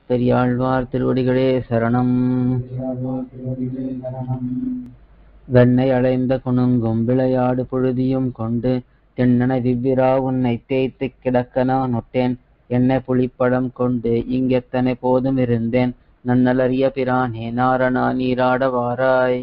பெரியாழ்வார் திருவடிகளே சரணம் வெண்ணை அடைந்த குணுங்கும் விளையாடு பொழுதியும் கொண்டு தென்னன திவ்விரா உன்னை தேய்த்து கிடக்க நான் ஒட்டேன் என்ன புலிப்படம் கொண்டு இங்கெத்தனை போதும் இருந்தேன் நன்னலறிய பிரானே நாரணா நீராட வாராய்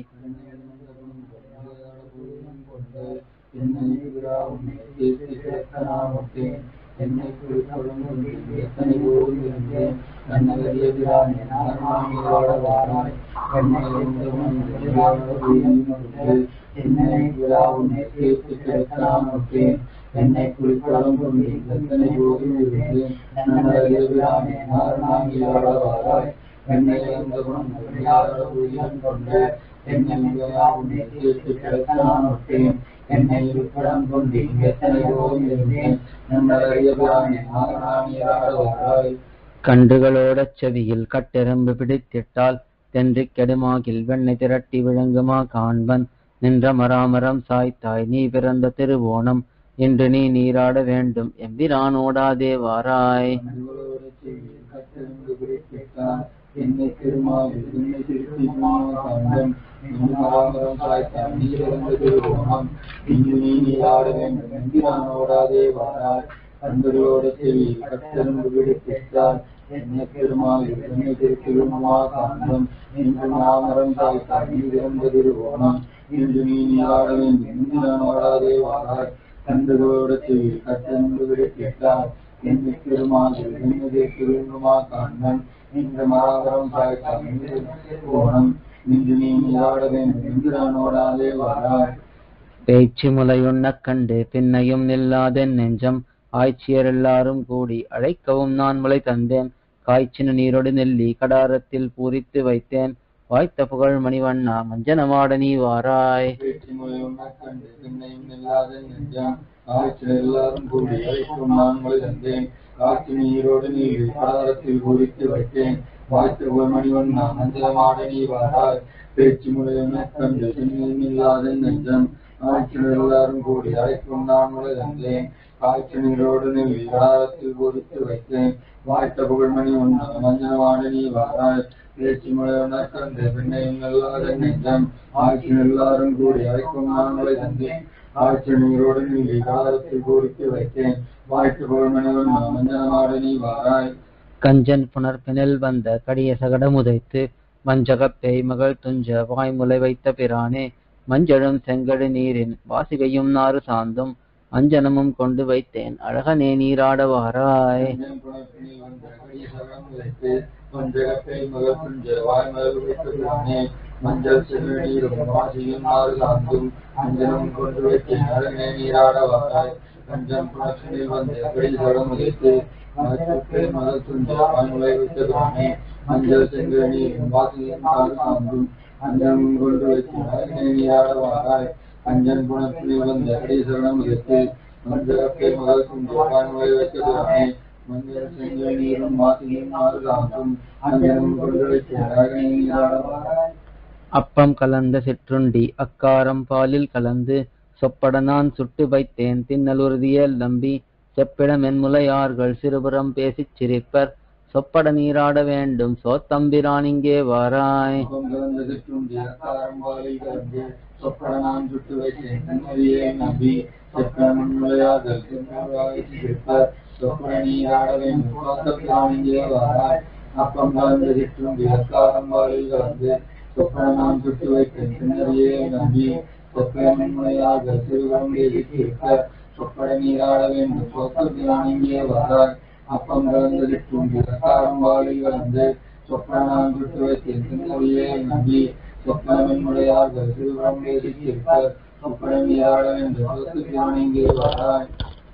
என்னை குளிப்படம் கொண்டு எத்தனை போதும் இருந்து நன்னறியானே நாரணாங்கியாளவாராய் என்னை எந்த குணம் உயிரம் கொண்டு என்னை உன்னை தீர்த்து கிடக்க நான் விட்டேன் என்னை இருப்படம் கொண்டு எத்தனை போதும் இருந்தேன் நன்னறியானே நாரணாங்கியாளவாராய் கன்றுகளோடச் செவியில் கட்டெரும்பு பிடித்திட்டால் தென்றிக் கெடுமாகில் வெண்ணை திரட்டி விழுங்குமா காண்பன் நின்ற மராமரம் சாய்த்தாய் நீ பிறந்த திருவோணம் இன்று நீ நீராட வேண்டும் எம்பிரானோடாதே வாராய் என்னை திருமாவில் என்னை திருத்தி கண்டன் மராமரம் சாய்த்தான் நீ பிறந்த திருவோணம் இன்று நீ நீராட வேண்டும் எம்பிரானோடாதே வாராய் கண்களோட செவி கட்டெரும்பு பிடித்திட்டால் என்னை பெருமாவில் என்னை திருத்திருமா காண்பன் இன்று மாமரம் தாய்த்தாய் நீ பிறந்த திருவோணம் இன்று நீ நீராட வேண்டும் இன்று நான் ஓடாதே வாராய் கண்களோட செவி கட்டெரும்பு பிடித்திட்டால் என்னை பெருமாவில் என்னை திருத்திருமா காண்பன் இன்று மாமரம் தாய்த்தாய் நீ பிறந்த திருவோணம் இன்று நீ நீராட வேண்டும் இன்று நான் ஓடாதே வாராய் பேச்சு முலையுண்ணக் கண்டு பின்னையும் நில்லாதென் நெஞ்சம் ஆய்ச்சியர் எல்லாரும் கூடி அழைக்கவும் நான் முளை தந்தேன் காய்ச்சின நீரோடு நெல்லி கடாரத்தில் பூரித்து வைத்தேன் வாய்த்த புகழ் மணிவண்ணா மஞ்சனமாட நீ வாராய் பேச்சு மொழியும் கண்டு பின்னையும் இல்லாத நெஞ்சம் காய்ச்சல் எல்லாரும் கூடி அழைக்கும் நான் மொழி தந்தேன் காய்ச்சி நீரோடு நீர் கடாரத்தில் குறித்து வைத்தேன் வாய்த்த ஒரு மணிவண்ணா மஞ்சளமாட நீ வாராய் பேச்சு மொழியும் கண்டு பின்னையும் இல்லாத நெஞ்சம் காய்ச்சல் எல்லாரும் கூடி அழைக்கும் நான் மொழி தந்தேன் காய்ச்சி நீரோடு நீர் கடாரத்தில் குறித்து வைத்தேன் வாய்த்த புகழ்மணி ஒன்னா மஞ்சளமாட நீ வாராய் பேச்சு முறையுணர் கண்டு பின்னையும் நல்லாத நெஞ்சம் ஆட்சி எல்லாரும் கூடி அழைக்கும் நான்களை தந்தேன் ஆட்சி நீரோடு நீ காலத்தில் கூடித்து வைத்தேன் வாய்க்கு புகழ்மணிவன் மஞ்சனமாட நீ வாராய் கஞ்சன் புனர்பினில் வந்த கடிய சகடமுதைத்து வஞ்சகப் பேய் மகள் துஞ்ச வாய்முலை வைத்த பிரானே மஞ்சளும் செங்கடு நீரின் வாசிகையும் நாறு சாந்தும் அஞ்சனமும் கொண்டு வைத்தேன் அழகனே நீராட வாராய் கஞ்சன் புனர்பினில் வந்த கடிய சகடம் வைத்து வஞ்சகப்பை மகள் துஞ்ச வாய்மகள் வைத்த பிரானே மஞ்சள் செல்வநீரும் வாசியும் நாறு சாந்தும் அஞ்சனம் கொண்டு வைத்தேன் அழகனே நீராட வாராய் கஞ்சன் புனர்பினில் வந்த கடிய சகடம் வைத்து வஞ்சகப்பை மகள் துஞ்ச வாய்மலை வைத்த பிரானே மஞ்சள் செல்வநீரும் வாசியும் நாறு சாந்தும் அஞ்சனம் கொண்டு வைத்தேன் அழகனே நீராட வாராய் அஞ்சன் புனத்தில் வந்த அடிசரணம் வைத்து மஞ்சளப்பை மகள் கொண்டு வாய்மொழி வைக்கிறானே மஞ்சள் செங்கல் நீரும் மாசியும் மாறுகாக்கும் அஞ்சனம் கொண்டு வைத்து அழகனை நீராடவாராய் அப்பம் கலந்த சிற்றுண்டி அக்காரம் பாலில் கலந்து சொப்பட நான் சுட்டு வைத்தேன் தின்னலுறுதியல் நம்பி செப்பிடம் என்முலையார்கள் சிறுபுறம் பேசிச் சிரிப்பர் சொப்பட நீராட வேண்டும் சோத்தம்பிரான் இங்கே வாராய் அப்பம் கலந்த சிற்றுண்டி அக்காரம் பாலில் கலந்து சொப்பட நான் சுட்டு வைத்தேன் தன்மதியை நம்பி செப்பன முன்முறையார்கள் திருநாளாய் சிரிப்பர் சொப்பட நீராட வேண்டும் சோத்தப்பிரான் இங்கே வாராய் அப்பம் கலந்த சிற்றுண்டி அக்காரம் பாலில் கலந்து சொப்பன நான் சுட்டு வைத்தேன் தன்மதியை நம்பி செப்பன முன்முறையார்கள் சிறுவரம் சிரிப்பர் சொப்பட நீராட வேண்டும் சோத்தப்பிரான் இங்கே வாராய் அப்பம் கலந்த சிற்றுண்டி அக்காரம் பாலில் கலந்து சொப்பனான் சுட்டு வைத்தேன் திருமொழியை நம்பி சொப்பனமின் முறையார்கள் சிறுவரம் பேசியிருப்பார் சொப்பனம் நீராட வேண்டும் சொத்துக்கு இங்கே வாராய்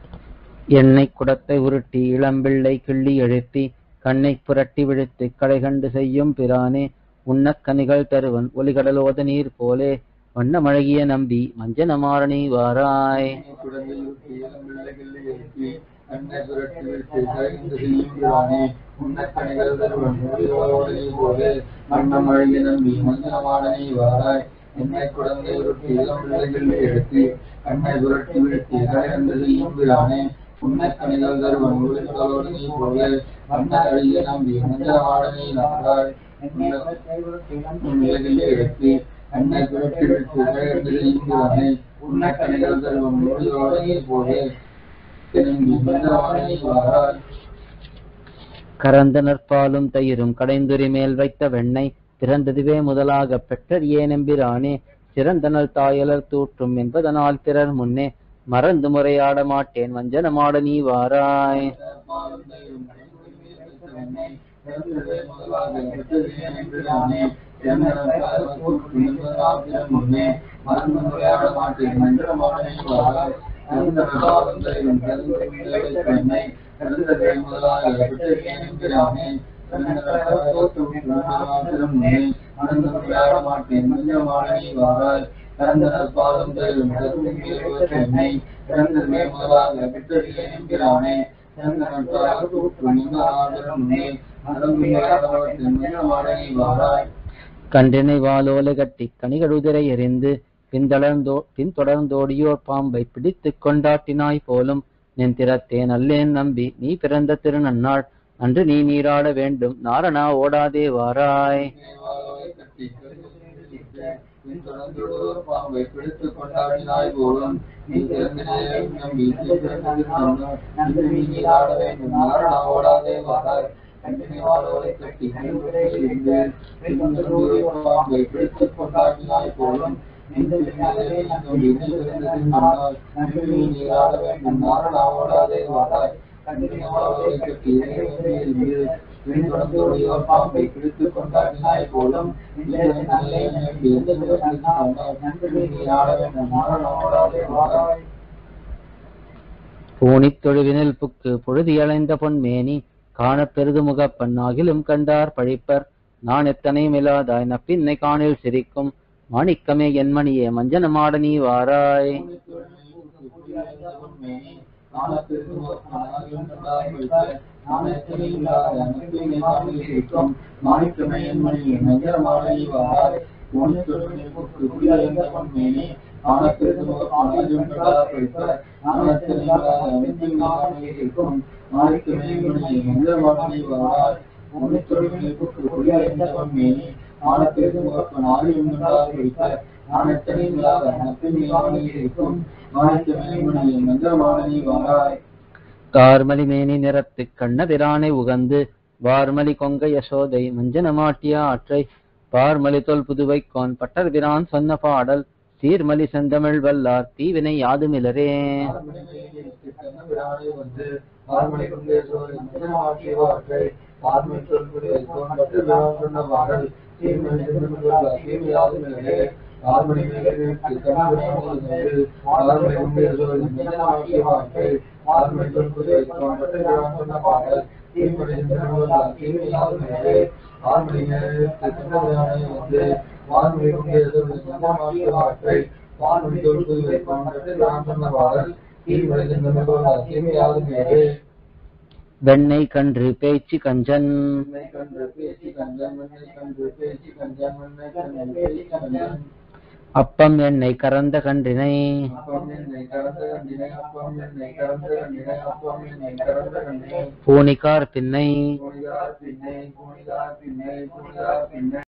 எண்ணெய் குடத்தை உருட்டி இளம்பிள்ளை கிள்ளி எழுப்பி கண்ணை புரட்டி விழித்து கடை கண்டு செய்யும் பிரானே உண்ணக்கனிகள் தருவன் ஒலிகடலோத நீர் போலே வண்ணமழகிய நம்பி மஞ்சனமாரணி வாராய் குடங்கில் ஊற்றி இளம்பிள்ளைகள் எழுப்பி கண்ணை புரட்டி விட்டு கரைந்து செய்யும் பிரானே உன்னக்கணிகள் தருவன் ஒளியோடு நீ போலே மன்னம் அழகி நம்பி மஞ்சனமான நீ வாராய் என்னை குழந்தை உருட்டி இளம்பிள்ளைகள் எழுப்பி கண்ணை புரட்டி விட்டு கரைந்து செய்யும் பிரானே உன்னை கணிகள் தருவன் ஒளிகளோடு நீ போலே அன்னை அழிய நம்பி மஞ்சளமாட நீ நன்றாய் உன்னிலே எடுத்து அன்னை புரட்டி விட்டு இங்குதானே உன்னை கணிகள் தருவன் ஒளிகளோடு நீ போலே திரும்பி மஞ்சளமாட நீ வாராய் கறந்த நற்பாலும் தயிரும் கடைந்துரி மேல் வைத்த வெண்ணெய் பிறந்ததுவே முதலாகப் பெற்றறியே நம்பிரானே சிறந்தனல் தாயலர் தூற்றும் என்பதனால் பிறர் முன்னே மறந்து முறையாட மாட்டேன் வஞ்சனமாட நீ வாராய் பாதம் தரும் என்னை பிறந்ததுமே முதலாக விட்டறியே என்கிறானே கன்றினை வாலோலை கட்டி கனிகளுதிரை எறிந்து பின்தளர்ந்தோ பின்தொடர்ந்தோடியோர் பாம்பை பிடித்துக் கொண்டாட்டினாய் போலும் நின் திறத்தேன் அல்லேன் நம்பி நீ பிறந்த திருநன்னாள் அன்று நீ நீராட வேண்டும் நாரணா ஓடாதே வாராய் பாம்பை பிடித்துக் கொண்டாடினாய் போலும் நீ திறந்தினே நம்பி நீ பிறந்தது நன்று நீ நீராட வேண்டும் நாரணா ஓடாதே வாராய் கண்டினை வாழோலை கட்டி இருந்து பாம்பை பிடித்துக் கொண்டாடினாய் போலும் நீ திறந்தினே நம்பி நீ பிறந்தது நன்று நீ நீராட வேண்டும் நாரணா ஓடாதே வாராய் கண்டினை வாழோலை கட்டி இருந்து பின்தொடர்ந்தோடியோர் பாம்பை பிடித்துக் கொண்டாடினாய் போலும் பூணித் தொழுவினில் புக்கு பொழுதியலைந்த பொன்மேனி காணப் பெரிது முகப்பன் ஆகிலும் கண்டார் பழிப்பர் நான் எத்தனை மிலாதாய் நப்பின்னை காணில் சிரிக்கும் மாணிக்கமே என் மணியே மஞ்சனமாட நீ வாராய் வாராய் கார்மலி மேனி நிறத்து கண்ணபிரானை உகந்து வார்மலி கொங்க யசோதை மஞ்சனமாட்டிய ஆற்றை பார்மலி தொல் புதுவைக்கோன் பட்டர்பிரான் சொன்ன பாடல் சீர்மலி செந்தமிழ் வல்லார் தீவினை யாதுமிலரே வெண்ணெய் கன்று பேச்சு கஞ்சன் அப்பம் எண்ணெய் கறந்த கன்றினை பூணிக்கார் பின்னை